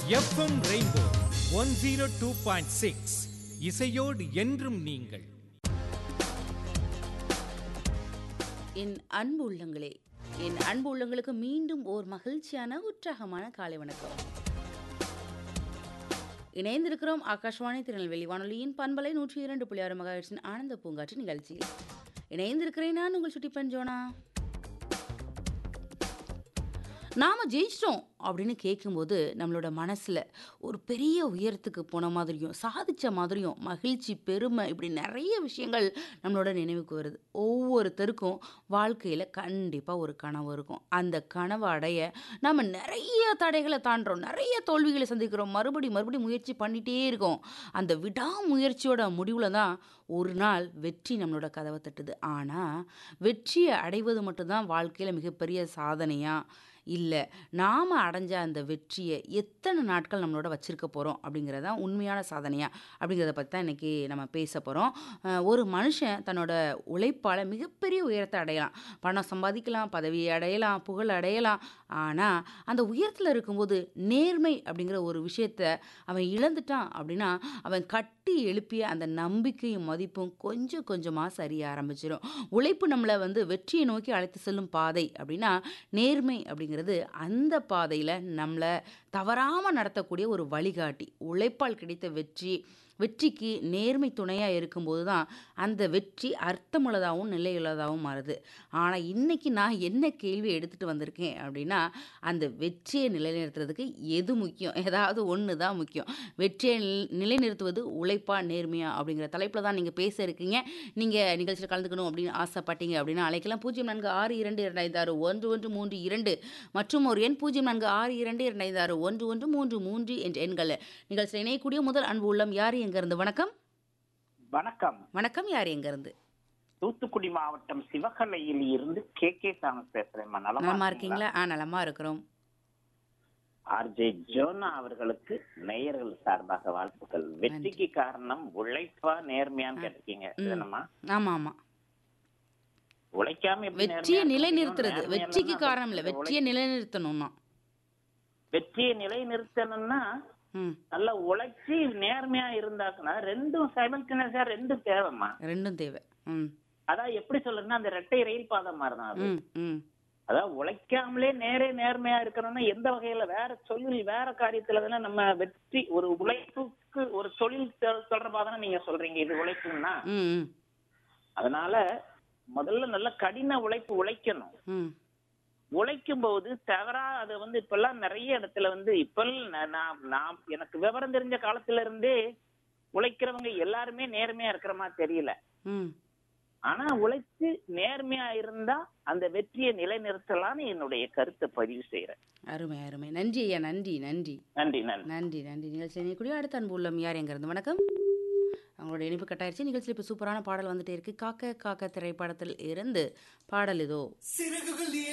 FM rainbow one zero two point six இசையோடு என்றும் நீங்கள் என் அன்பு உள்ளங்களே என் அன்பு உள்ளங்களுக்கு மீண்டும் ஓர் மகிழ்ச்சியான உற்சாகமான காலை வணக்கம் இணைந்திருக்கிறோம் ஆகாஷ்வாணி திருநெல்வேலி வானொலியின் பண்பலை நூற்றி இரண்டு புள்ளி ஆறு மகாட்சின் ஆனந்த பூங்காற்று நிகழ்ச்சியில் இணைந்திருக்கிறேன் நான் உங்கள் சுட்டி பஞ்சோனா நாம் ஜெயிச்சிட்டோம் அப்படின்னு கேட்கும்போது நம்மளோட மனசில் ஒரு பெரிய உயரத்துக்கு போன மாதிரியும் சாதித்த மாதிரியும் மகிழ்ச்சி பெருமை இப்படி நிறைய விஷயங்கள் நம்மளோட நினைவுக்கு வருது ஒவ்வொருத்தருக்கும் வாழ்க்கையில் கண்டிப்பாக ஒரு கனவு இருக்கும் அந்த கனவை அடைய நம்ம நிறைய தடைகளை தாண்டுறோம் நிறைய தோல்விகளை சந்திக்கிறோம் மறுபடி மறுபடி முயற்சி பண்ணிகிட்டே இருக்கோம் அந்த விடாமுயற்சியோட முடிவில் தான் ஒரு நாள் வெற்றி நம்மளோட கதவை தட்டுது ஆனால் வெற்றியை அடைவது மட்டும்தான் வாழ்க்கையில் மிகப்பெரிய சாதனையாக இல்லை நாம் அடைஞ்ச அந்த வெற்றியை எத்தனை நாட்கள் நம்மளோட வச்சுருக்க போகிறோம் அப்படிங்கிறது தான் உண்மையான சாதனையா அப்படிங்கிறத பற்றி தான் இன்றைக்கி நம்ம பேச போகிறோம் ஒரு மனுஷன் தன்னோட உழைப்பால் மிகப்பெரிய உயரத்தை அடையலாம் பணம் சம்பாதிக்கலாம் பதவியை அடையலாம் புகழ் அடையலாம் ஆனால் அந்த உயரத்தில் இருக்கும்போது நேர்மை அப்படிங்கிற ஒரு விஷயத்த அவன் இழந்துட்டான் அப்படின்னா அவன் கட்டி எழுப்பிய அந்த நம்பிக்கையும் மதிப்பும் கொஞ்சம் கொஞ்சமாக சரிய ஆரம்பிச்சிடும் உழைப்பு நம்மளை வந்து வெற்றியை நோக்கி அழைத்து செல்லும் பாதை அப்படின்னா நேர்மை அப்படிங்கிறது அந்த பாதையில் நம்மளை தவறாமல் நடத்தக்கூடிய ஒரு வழிகாட்டி உழைப்பால் கிடைத்த வெற்றி வெற்றிக்கு நேர்மை துணையாக இருக்கும்போது தான் அந்த வெற்றி அர்த்தமுள்ளதாகவும் நிலையுள்ளதாகவும் மாறுது ஆனால் இன்றைக்கி நான் என்ன கேள்வி எடுத்துகிட்டு வந்திருக்கேன் அப்படின்னா அந்த வெற்றியை நிலைநிறுத்துறதுக்கு எது முக்கியம் ஏதாவது ஒன்று தான் முக்கியம் வெற்றியை நில்- நிலைநிறுத்துவது உழைப்பா நேர்மையா அப்படிங்கிற தலைப்பில் தான் நீங்கள் பேச இருக்கீங்க நீங்கள் நிகழ்ச்சியில் கலந்துக்கணும் அப்படின்னு ஆசைப்பட்டீங்க அப்படின்னா அழைக்கலாம் பூஜ்ஜியம் நான்கு ஆறு இரண்டு இரண்டாயிரத்தி ஆறு ஒன்று ஒன்று மூன்று இரண்டு மற்றும் ஒரு எண் பூஜ்ஜியம் நான்கு ஆறு இரண்டு இரண்டாயிரத்தி ஆறு ஒன்று ஒன்று மூன்று மூன்று என்ற எண்கள் நிகழ்ச்சியில் இணையக்கூடிய முதல் அன்பு உள்ளம் யார் எங்கேருந்து வணக்கம் வணக்கம் வணக்கம் யார் எங்கேருந்து தூத்துக்குடி மாவட்டம் சிவகலையில் இருந்து கே கே தாமஸ் பேசுறேன்மா நலமா இருக்கீங்களா ஆ நலமா இருக்கிறோம் ஆர்ஜே ஜோனா அவர்களுக்கு நேயர்கள் சார்பாக வாழ்த்துக்கள் வெற்றிக்கு காரணம் உழைப்பா நேர்மையான்னு கேட்டிருக்கீங்க என்னம்மா ஆமாம் ஆமாம் உழைக்காம எப்படி வெற்றியை நேர்மையா இருக்க நிலைநிறுத்துறது முடியும்? நேர்மையா வெற்றிக்கு இல்லைன்னா காரணம் இல்லை வெற்றியை நிலைநிறுத்தணும்னா வெற்றியை நிலைநிறுத்தணும்னா ம் நல்லா உழைச்சி நேர்மையா இருந்தாக்குன்னா ரெண்டும் சைமல்டேனியஸா ரெண்டும் தேவைம்மா ரெண்டும் தேவை ம் அதான் எப்படி சொல்றேன்னா அந்த ரெட்டை ரயில் பாதம் மாதிரி தான் அது ம் ம் அதாவது உழைக்காமலே நேரே நேர்மையா இருக்கணும்னா எந்த வகையில வேற தொழில் வேற காரியத்துல தானே நம்ம வெற்றி ஒரு உழைப்புக்கு ஒரு தொழில் தொ- தொடர்பா தானே நீங்க சொல்றீங்க இது உழைப்புன்னா ம் ம் அதனால முதல்ல நல்ல கடின உழைப்பு உழைக்கணும் ம் உழைக்கும் போது தவறா அது வந்து இப்பெல்லாம் நிறைய இடத்துல வந்து இப்ப நான் நான் எனக்கு விவரம் தெரிஞ்ச காலத்துல இருந்தே உழைக்கிறவங்க எல்லாருமே நேர்மையா இருக்கிற மாதிரி தெரியல ம் ஆனா உழைச்சு நேர்மையா இருந்தா அந்த வெற்றியை நிலைநிறுத்தலாம்னு என்னுடைய கருத்தை பதிவு செய்யறேன் அருமை அருமை நன்றி ஐயா நன்றி நன்றி நன்றி நன்றி நன்றி நன்றி நிகழ்ச்சி இணையக்கூடிய அடுத்த அன்பு உள்ளம் யார் எங்கேருந்து வணக்கம் அவங்களோட இணைப்பு கட்டாயிருச்சு நிகழ்ச்சியில் இப்போ சூப்பரான பாடல் வந்துட்டே இருக்கு காக்க காக்க திரைப்படத்தில் இருந்து பாடல் இதோ